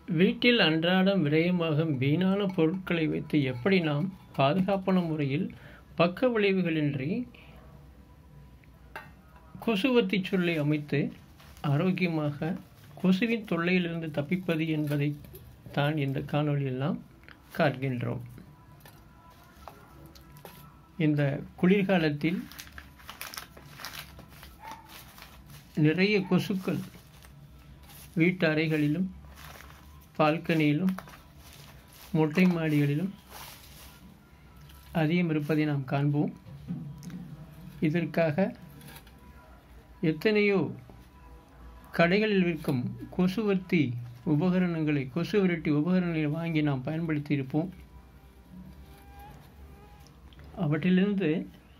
வீட்டில் அன்றாடம் விரயமாகும் வீணான பொருட்களை வைத்து எப்படி நாம் பாதுகாப்பான முறையில் பக்க விளைவுகளின்றி கொசுவர்த்தி சொல்லை அமைத்து ஆரோக்கியமாக கொசுவின் தொல்லையிலிருந்து தப்பிப்பது என்பதை தான் இந்த காணொளியில் நாம் காண்கின்றோம் இந்த குளிர்காலத்தில் நிறைய கொசுக்கள் வீட்டு அறைகளிலும் பால்கனியிலும் மொட்டை மாடிகளிலும் அதிகம் இருப்பதை நாம் காண்போம் இதற்காக எத்தனையோ கடைகளில் விற்கும் கொசுவர்த்தி உபகரணங்களை கொசு விரட்டி உபகரணங்களை வாங்கி நாம் பயன்படுத்தி இருப்போம் அவற்றிலிருந்து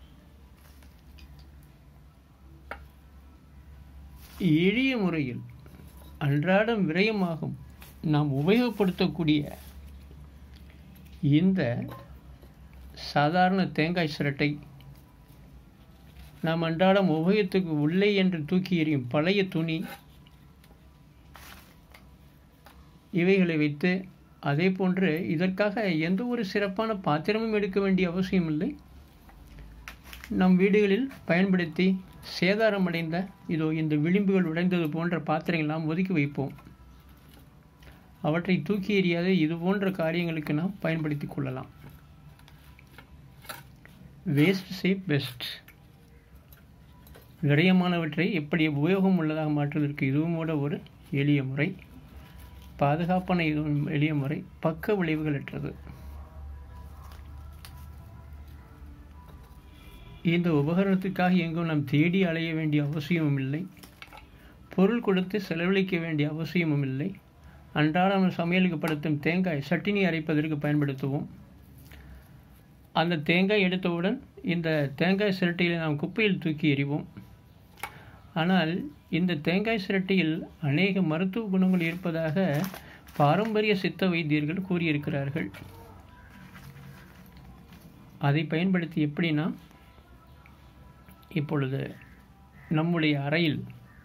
எளிய முறையில் அன்றாடம் விரயமாகும் நாம் உபயோகப்படுத்தக்கூடிய இந்த சாதாரண தேங்காய் சிரட்டை நாம் அன்றாடம் உபயோகத்துக்கு உள்ளே என்று தூக்கி எறியும் பழைய துணி இவைகளை வைத்து அதே போன்று இதற்காக எந்த ஒரு சிறப்பான பாத்திரமும் எடுக்க வேண்டிய அவசியமில்லை நம் வீடுகளில் பயன்படுத்தி சேதாரமடைந்த இதோ இந்த விளிம்புகள் உடைந்தது போன்ற பாத்திரங்கள் நாம் ஒதுக்கி வைப்போம் அவற்றை தூக்கி எறியாத இது போன்ற காரியங்களுக்கு நாம் பயன்படுத்தி கொள்ளலாம் வேஸ்ட் சேஃப் பெஸ்ட் விரயமானவற்றை எப்படி உபயோகம் உள்ளதாக மாற்றுவதற்கு இதுவும் கூட ஒரு எளிய முறை பாதுகாப்பான இதுவும் எளிய முறை பக்க விளைவுகளற்றது இந்த உபகரணத்துக்காக எங்கும் நாம் தேடி அலைய வேண்டிய அவசியமும் இல்லை பொருள் கொடுத்து செலவழிக்க வேண்டிய அவசியமும் இல்லை அன்றாடம் சமையலுக்கு படுத்தும் தேங்காய் சட்டினி அரைப்பதற்கு பயன்படுத்துவோம் அந்த தேங்காய் எடுத்தவுடன் இந்த தேங்காய் சிரட்டையில் நாம் குப்பையில் தூக்கி எறிவோம் ஆனால் இந்த தேங்காய் சிரட்டையில் அநேக மருத்துவ குணங்கள் இருப்பதாக பாரம்பரிய சித்த வைத்தியர்கள் கூறியிருக்கிறார்கள் அதை பயன்படுத்தி எப்படி நாம் இப்பொழுது நம்முடைய அறையில்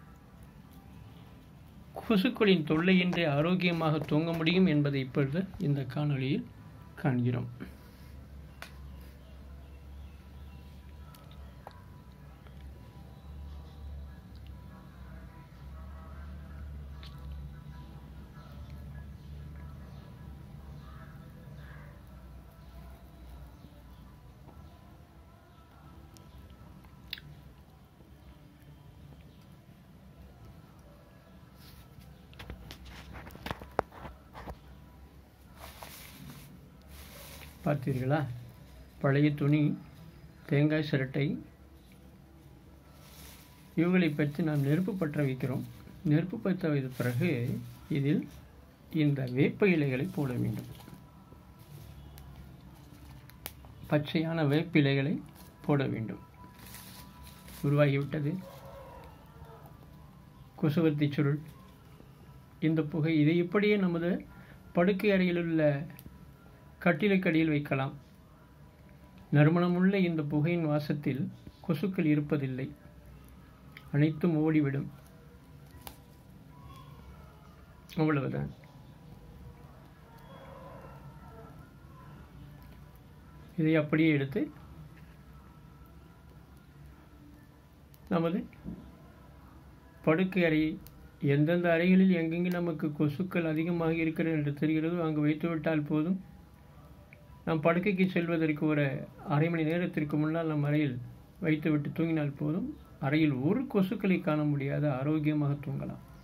கொசுக்களின் தொல்லையின்றி ஆரோக்கியமாக தூங்க முடியும் என்பதை இப்பொழுது இந்த காணொளியில் காண்கிறோம் பார்த்தீர்களா பழைய துணி தேங்காய் சிரட்டை இவைகளை பற்றி நாம் நெருப்பு பற்ற வைக்கிறோம் நெருப்பு பற்ற வைத்த பிறகு இதில் இந்த வேப்ப இலைகளை போட வேண்டும் பச்சையான வேப்பிலைகளை போட வேண்டும் உருவாகிவிட்டது கொசுவர்த்தி சுருள் இந்த புகை இதை இப்படியே நமது படுக்கை அறையில் உள்ள கட்டிலுக்கடியில் வைக்கலாம் நறுமணமுள்ள இந்த புகையின் வாசத்தில் கொசுக்கள் இருப்பதில்லை அனைத்தும் ஓடிவிடும் அவ்வளவுதான் இதை அப்படியே எடுத்து நமது படுக்கை அறை எந்தெந்த அறைகளில் எங்கெங்கே நமக்கு கொசுக்கள் அதிகமாக இருக்கிறது என்று தெரிகிறதோ அங்கு வைத்துவிட்டால் போதும் நாம் படுக்கைக்கு செல்வதற்கு ஒரு அரை மணி நேரத்திற்கு முன்னால் நம் அறையில் வைத்துவிட்டு தூங்கினால் போதும் அறையில் ஒரு கொசுக்களை காண முடியாத ஆரோக்கியமாக தூங்கலாம்